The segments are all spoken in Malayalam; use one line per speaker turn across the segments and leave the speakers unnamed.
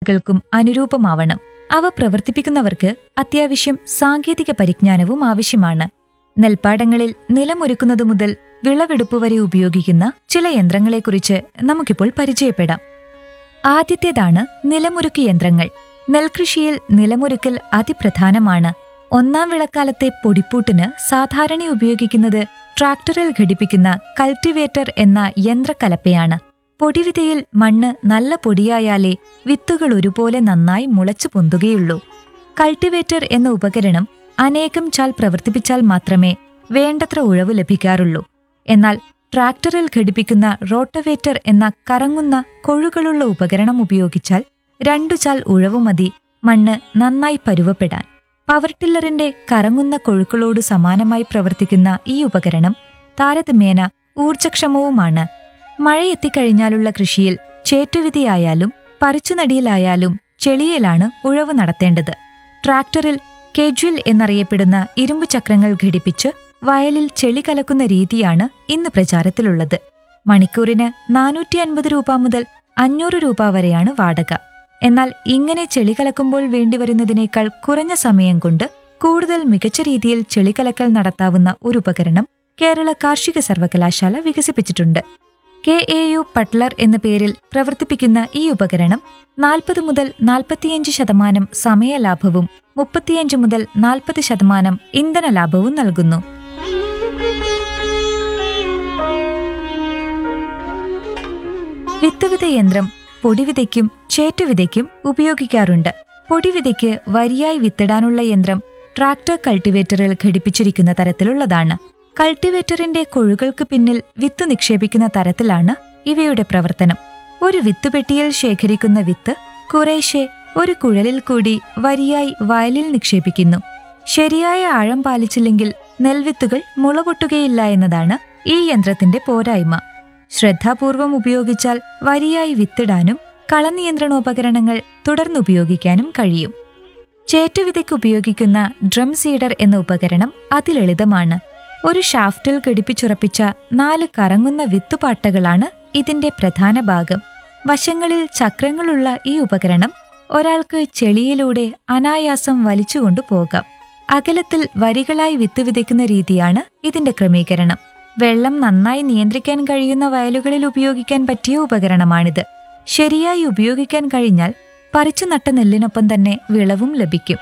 രീതികൾക്കും അനുരൂപമാവണം അവ പ്രവർത്തിപ്പിക്കുന്നവർക്ക് അത്യാവശ്യം സാങ്കേതിക പരിജ്ഞാനവും ആവശ്യമാണ് നെൽപ്പാടങ്ങളിൽ നിലമൊരുക്കുന്നത് മുതൽ വിളവെടുപ്പ് വരെ ഉപയോഗിക്കുന്ന ചില യന്ത്രങ്ങളെക്കുറിച്ച് നമുക്കിപ്പോൾ പരിചയപ്പെടാം ആദ്യത്തേതാണ് നിലമുരുക്ക് യന്ത്രങ്ങൾ നെൽകൃഷിയിൽ നിലമുരുക്കൽ അതിപ്രധാനമാണ് ഒന്നാം വിളക്കാലത്തെ പൊടിപ്പൂട്ടിന് സാധാരണ ഉപയോഗിക്കുന്നത് ട്രാക്ടറിൽ ഘടിപ്പിക്കുന്ന കൾട്ടിവേറ്റർ എന്ന യന്ത്രക്കലപ്പയാണ് പൊടിവിതയിൽ മണ്ണ് നല്ല പൊടിയായാലേ വിത്തുകൾ ഒരുപോലെ നന്നായി മുളച്ചു പൊന്തുകയുള്ളൂ കൾട്ടിവേറ്റർ എന്ന ഉപകരണം അനേകം ചാൽ പ്രവർത്തിപ്പിച്ചാൽ മാത്രമേ വേണ്ടത്ര ഉഴവ് ലഭിക്കാറുള്ളൂ എന്നാൽ ട്രാക്ടറിൽ ഘടിപ്പിക്കുന്ന റോട്ടവേറ്റർ എന്ന കറങ്ങുന്ന കൊഴുകളുള്ള ഉപകരണം ഉപയോഗിച്ചാൽ രണ്ടു ചാൽ ഉഴവു മതി മണ്ണ് നന്നായി പരുവപ്പെടാൻ പവർ ടില്ലറിന്റെ കറങ്ങുന്ന കൊഴുക്കളോട് സമാനമായി പ്രവർത്തിക്കുന്ന ഈ ഉപകരണം താരതമ്യേന ഊർജക്ഷമവുമാണ് മഴയെത്തിക്കഴിഞ്ഞാലുള്ള കൃഷിയിൽ ചേറ്റുവിധിയായാലും പറിച്ചുനടിയിലായാലും ചെളിയിലാണ് ഉഴവ് നടത്തേണ്ടത് ട്രാക്ടറിൽ കെജ്വൽ എന്നറിയപ്പെടുന്ന ഇരുമ്പു ചക്രങ്ങൾ ഘടിപ്പിച്ച് വയലിൽ ചെളി കലക്കുന്ന രീതിയാണ് ഇന്ന് പ്രചാരത്തിലുള്ളത് മണിക്കൂറിന് നാനൂറ്റി അൻപത് രൂപ മുതൽ അഞ്ഞൂറ് രൂപ വരെയാണ് വാടക എന്നാൽ ഇങ്ങനെ ചെളി കലക്കുമ്പോൾ വേണ്ടിവരുന്നതിനേക്കാൾ കുറഞ്ഞ സമയം കൊണ്ട് കൂടുതൽ മികച്ച രീതിയിൽ ചെളി കലക്കൽ നടത്താവുന്ന ഒരു ഉപകരണം കേരള കാർഷിക സർവകലാശാല വികസിപ്പിച്ചിട്ടുണ്ട് കെ എ യു പട്ലർ എന്ന പേരിൽ പ്രവർത്തിപ്പിക്കുന്ന ഈ ഉപകരണം നാൽപ്പത് മുതൽ നാൽപ്പത്തിയഞ്ച് ശതമാനം സമയലാഭവും മുപ്പത്തിയഞ്ച് മുതൽ നാൽപ്പത് ശതമാനം ഇന്ധന ലാഭവും നൽകുന്നു വിത്തുവിത യന്ത്രം പൊടിവിതയ്ക്കും ചേറ്റുവിതയ്ക്കും ഉപയോഗിക്കാറുണ്ട് പൊടിവിതയ്ക്ക് വരിയായി വിത്തിടാനുള്ള യന്ത്രം ട്രാക്ടർ കൾട്ടിവേറ്ററിൽ ഘടിപ്പിച്ചിരിക്കുന്ന തരത്തിലുള്ളതാണ് കൾട്ടിവേറ്ററിന്റെ കൊഴുകൾക്ക് പിന്നിൽ വിത്ത് നിക്ഷേപിക്കുന്ന തരത്തിലാണ് ഇവയുടെ പ്രവർത്തനം ഒരു വിത്തുപെട്ടിയിൽ ശേഖരിക്കുന്ന വിത്ത് കുറേശ്ശെ ഒരു കുഴലിൽ കൂടി വരിയായി വയലിൽ നിക്ഷേപിക്കുന്നു ശരിയായ ആഴം പാലിച്ചില്ലെങ്കിൽ നെൽവിത്തുകൾ മുളപൊട്ടുകയില്ല എന്നതാണ് ഈ യന്ത്രത്തിന്റെ പോരായ്മ ശ്രദ്ധാപൂർവം ഉപയോഗിച്ചാൽ വരിയായി വിത്തിടാനും കളനിയന്ത്രണോപകരണങ്ങൾ തുടർന്നുപയോഗിക്കാനും കഴിയും ചേറ്റുവിതയ്ക്ക് ഉപയോഗിക്കുന്ന ഡ്രം സീഡർ എന്ന ഉപകരണം അതിലളിതമാണ് ഒരു ഷാഫ്റ്റിൽ ഘടിപ്പിച്ചുറപ്പിച്ച നാല് കറങ്ങുന്ന വിത്തുപാട്ടകളാണ് ഇതിന്റെ പ്രധാന ഭാഗം വശങ്ങളിൽ ചക്രങ്ങളുള്ള ഈ ഉപകരണം ഒരാൾക്ക് ചെളിയിലൂടെ അനായാസം വലിച്ചുകൊണ്ടു പോകാം അകലത്തിൽ വരികളായി വിത്ത് വിതയ്ക്കുന്ന രീതിയാണ് ഇതിന്റെ ക്രമീകരണം വെള്ളം നന്നായി നിയന്ത്രിക്കാൻ കഴിയുന്ന വയലുകളിൽ ഉപയോഗിക്കാൻ പറ്റിയ ഉപകരണമാണിത് ശരിയായി ഉപയോഗിക്കാൻ കഴിഞ്ഞാൽ പറിച്ചു നട്ട നെല്ലിനൊപ്പം തന്നെ വിളവും ലഭിക്കും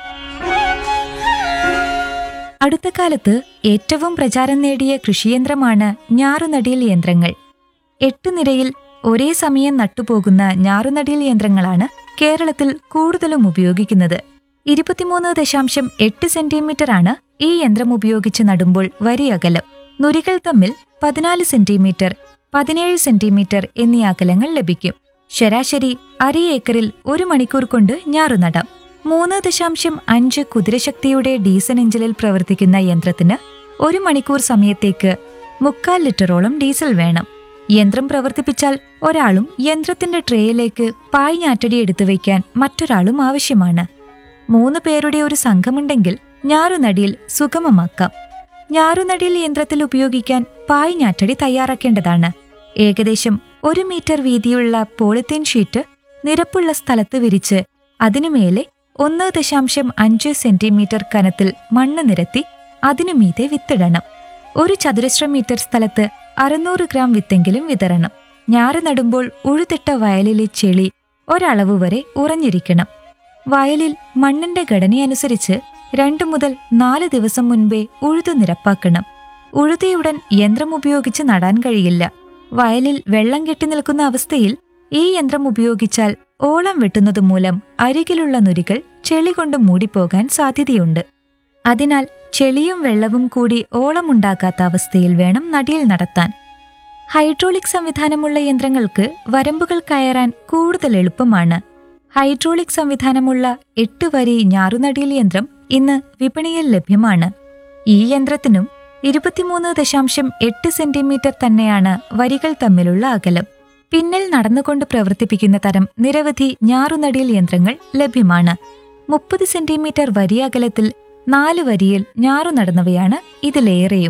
അടുത്ത കാലത്ത് ഏറ്റവും പ്രചാരം നേടിയ കൃഷിയന്ത്രമാണ് ഞാറുനടിയൽ യന്ത്രങ്ങൾ എട്ട് നിരയിൽ ഒരേ സമയം നട്ടുപോകുന്ന ഞാറുനടിയൽ യന്ത്രങ്ങളാണ് കേരളത്തിൽ കൂടുതലും ഉപയോഗിക്കുന്നത് ഇരുപത്തിമൂന്ന് ദശാംശം എട്ട് സെന്റിമീറ്റർ ആണ് ഈ യന്ത്രം ഉപയോഗിച്ച് നടുമ്പോൾ വരി അകലം നുരികൾ തമ്മിൽ പതിനാല് സെന്റിമീറ്റർ പതിനേഴ് സെന്റിമീറ്റർ എന്നീ അകലങ്ങൾ ലഭിക്കും ശരാശരി അര ഏക്കറിൽ ഒരു മണിക്കൂർ കൊണ്ട് ഞാറു നടാം മൂന്ന് ദശാംശം അഞ്ച് കുതിരശക്തിയുടെ ഡീസൽ എഞ്ചിനിൽ പ്രവർത്തിക്കുന്ന യന്ത്രത്തിന് ഒരു മണിക്കൂർ സമയത്തേക്ക് മുക്കാൽ ലിറ്ററോളം ഡീസൽ വേണം യന്ത്രം പ്രവർത്തിപ്പിച്ചാൽ ഒരാളും യന്ത്രത്തിന്റെ ട്രേയിലേക്ക് പായ് ഞാറ്റടി എടുത്തു വയ്ക്കാൻ മറ്റൊരാളും ആവശ്യമാണ് മൂന്ന് പേരുടെ ഒരു സംഘമുണ്ടെങ്കിൽ ഞാറുനടിയിൽ സുഗമമാക്കാം ഞാറുനടിയിൽ യന്ത്രത്തിൽ ഉപയോഗിക്കാൻ പായ് ഞാറ്റടി തയ്യാറാക്കേണ്ടതാണ് ഏകദേശം ഒരു മീറ്റർ വീതിയുള്ള പോളിത്തീൻ ഷീറ്റ് നിരപ്പുള്ള സ്ഥലത്ത് വിരിച്ച് അതിനുമേലെ ഒന്ന് ദശാംശം അഞ്ച് സെന്റിമീറ്റർ കനത്തിൽ മണ്ണ് നിരത്തി അതിനു മീതെ വിത്തിടണം ഒരു ചതുരശ്ര മീറ്റർ സ്ഥലത്ത് അറുന്നൂറ് ഗ്രാം വിത്തെങ്കിലും വിതരണം ഞാറ് നടുമ്പോൾ ഉഴുതിട്ട വയലിലെ ചെളി ഒരളവ് വരെ ഉറഞ്ഞിരിക്കണം വയലിൽ മണ്ണിന്റെ ഘടനയനുസരിച്ച് രണ്ടു മുതൽ നാല് ദിവസം മുൻപേ ഉഴുതു നിരപ്പാക്കണം ഉഴുതിയുടൻ യന്ത്രം ഉപയോഗിച്ച് നടാൻ കഴിയില്ല വയലിൽ വെള്ളം കെട്ടി നിൽക്കുന്ന അവസ്ഥയിൽ ഈ യന്ത്രം ഉപയോഗിച്ചാൽ ഓളം വെട്ടുന്നത് മൂലം അരികിലുള്ള നുരികൾ ചെളി കൊണ്ട് മൂടിപ്പോകാൻ സാധ്യതയുണ്ട് അതിനാൽ ചെളിയും വെള്ളവും കൂടി ഓളമുണ്ടാക്കാത്ത അവസ്ഥയിൽ വേണം നടിയിൽ നടത്താൻ ഹൈഡ്രോളിക് സംവിധാനമുള്ള യന്ത്രങ്ങൾക്ക് വരമ്പുകൾ കയറാൻ കൂടുതൽ എളുപ്പമാണ് ഹൈഡ്രോളിക് സംവിധാനമുള്ള എട്ട് വരി ഞാറുനടിയിൽ യന്ത്രം ഇന്ന് വിപണിയിൽ ലഭ്യമാണ് ഈ യന്ത്രത്തിനും ഇരുപത്തിമൂന്ന് ദശാംശം എട്ട് സെന്റിമീറ്റർ തന്നെയാണ് വരികൾ തമ്മിലുള്ള അകലം പിന്നിൽ നടന്നുകൊണ്ട് പ്രവർത്തിപ്പിക്കുന്ന തരം നിരവധി ഞാറുനടിയിൽ യന്ത്രങ്ങൾ ലഭ്യമാണ് മുപ്പത് സെന്റിമീറ്റർ വരി അകലത്തിൽ നാല് വരിയിൽ ഞാറു നടന്നവയാണ് ഇതിലേറെയും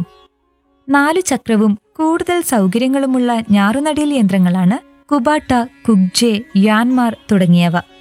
നാലു ചക്രവും കൂടുതൽ സൗകര്യങ്ങളുമുള്ള ഞാറുനടിയിൽ യന്ത്രങ്ങളാണ് കുബാട്ട കുഗ്ജെ യാൻമാർ തുടങ്ങിയവ